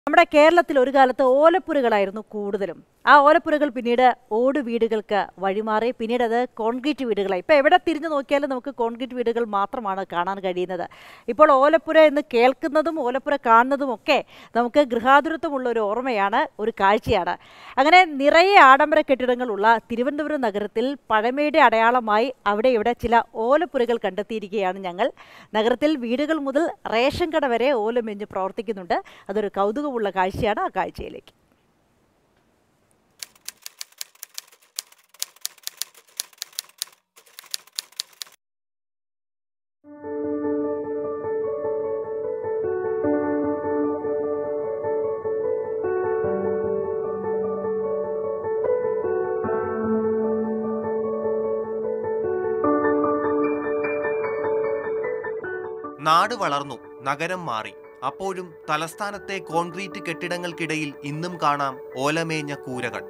നമ്മുടെ കേരളത്തിൽ ഒരു കാലത്ത് ഓലപ്പുരകളായിരുന്നു കൂടുതലും ആ ഓലപ്പുരകൾ പിന്നീട് ഓട് വീടുകൾക്ക് വഴിമാറി പിന്നീട് അത് കോൺക്രീറ്റ് വീടുകളായി ഇപ്പോൾ എവിടെ തിരിഞ്ഞു നോക്കിയാലും നമുക്ക് കോൺക്രീറ്റ് വീടുകൾ മാത്രമാണ് കാണാൻ കഴിയുന്നത് ഇപ്പോൾ ഓലപ്പുര എന്ന് കേൾക്കുന്നതും ഓലപ്പുര കാണുന്നതും ഒക്കെ നമുക്ക് ഗൃഹാതുരത്വമുള്ള ഒരു ഓർമ്മയാണ് ഒരു കാഴ്ചയാണ് അങ്ങനെ നിറയെ ആഡംബര കെട്ടിടങ്ങളുള്ള തിരുവനന്തപുരം നഗരത്തിൽ പഴമയുടെ അടയാളമായി അവിടെ ഇവിടെ ചില ഓലപ്പുരകൾ കണ്ടെത്തിയിരിക്കുകയാണ് ഞങ്ങൾ നഗരത്തിൽ വീടുകൾ മുതൽ റേഷൻ കട വരെ ഓലമെഞ്ഞ് പ്രവർത്തിക്കുന്നുണ്ട് അതൊരു കൗതുകമുള്ള കാഴ്ചയാണ് ആ കാഴ്ചയിലേക്ക് നാട് വളർന്നു നഗരം മാറി അപ്പോഴും തലസ്ഥാനത്തെ കോൺക്രീറ്റ് കെട്ടിടങ്ങൾക്കിടയിൽ ഇന്നും കാണാം ഓലമേഞ്ഞ കൂരകൾ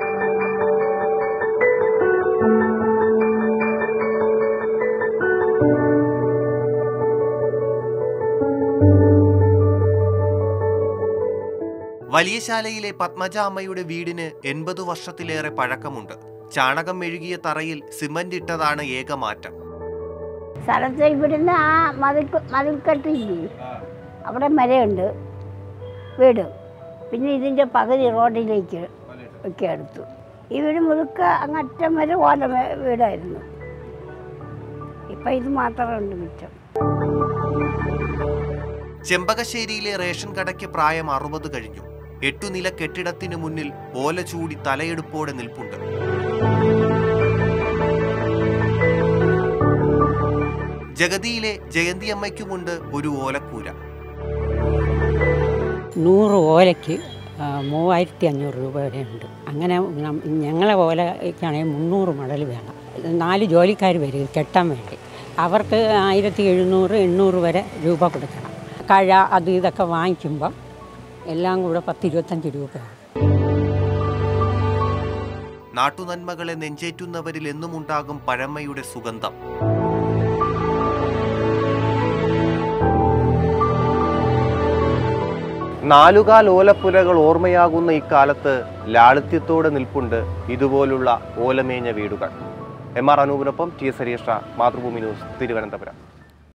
വലിയശാലയിലെ പത്മജാമ്മയുടെ വീടിന് എൺപത് വർഷത്തിലേറെ പഴക്കമുണ്ട് ചാണകം മെഴുകിയ തറയിൽ സിമന്റ് ഇട്ടതാണ് ഏക മാറ്റം സ്ഥലത്ത് ഇവിടുന്ന് ആ മതിൽ മതിൽക്കെട്ടില്ലേ അവിടെ മരയുണ്ട് വീട് പിന്നെ ഇതിൻ്റെ പകുതി റോഡിലേക്ക് ഒക്കെ എടുത്തു ഈ വീട് മുഴുക്ക അങ്ങറ്റം വരെ ഓല വേ- വീടായിരുന്നു ഇപ്പം ഇത് മാത്രമുണ്ട് മിച്ചം ചെമ്പകശ്ശേരിയിലെ റേഷൻ കടയ്ക്ക് പ്രായം അറുപത് കഴിഞ്ഞു എട്ടു നില കെട്ടിടത്തിനു മുന്നിൽ ഓല ചൂടി തലയെടുപ്പോടെ നിൽപ്പുണ്ട് ജഗതിയിലെ ജയന്തിയമ്മയ്ക്കുമുണ്ട് ഒരു ഓലക്കൂര നൂറ് ഓലയ്ക്ക് ആ, മൂവായിരത്തി അഞ്ഞൂറ് രൂപ വരെ ഉണ്ട് അങ്ങനെ നം- ഞങ്ങളെ ഓലയ്ക്കാണെങ്കിൽ മുന്നൂറ് മടൽ വേണം നാല് ജോലിക്കാർ വരും ഇത് കെട്ടാൻ വേണ്ടി അവർക്ക് ആയിരത്തി എഴുന്നൂറ് എണ്ണൂറ് വരെ രൂപ കൊടുക്കണം കഴ അത് ഇതൊക്കെ വാങ്ങിക്കുമ്പം എല്ലാം കൂടെ പത്ത് ഇരുപത്തഞ്ച് രൂപയാണ് നാട്ടുനന്മകളെ നെഞ്ചേറ്റുന്നവരിൽ എന്നുമുണ്ടാകും പഴമയുടെ സുഗന്ധം നാലുകാൽ ഓലപ്പുരകൾ ഓർമ്മയാകുന്ന ഇക്കാലത്ത് ലാളിത്യത്തോടെ നിൽപ്പുണ്ട് ഇതുപോലുള്ള ഓലമേഞ്ഞ വീടുകൾ എം ആർ അനൂപിനൊപ്പം T S Harish Mathrubhumi news Thiruvananthapuram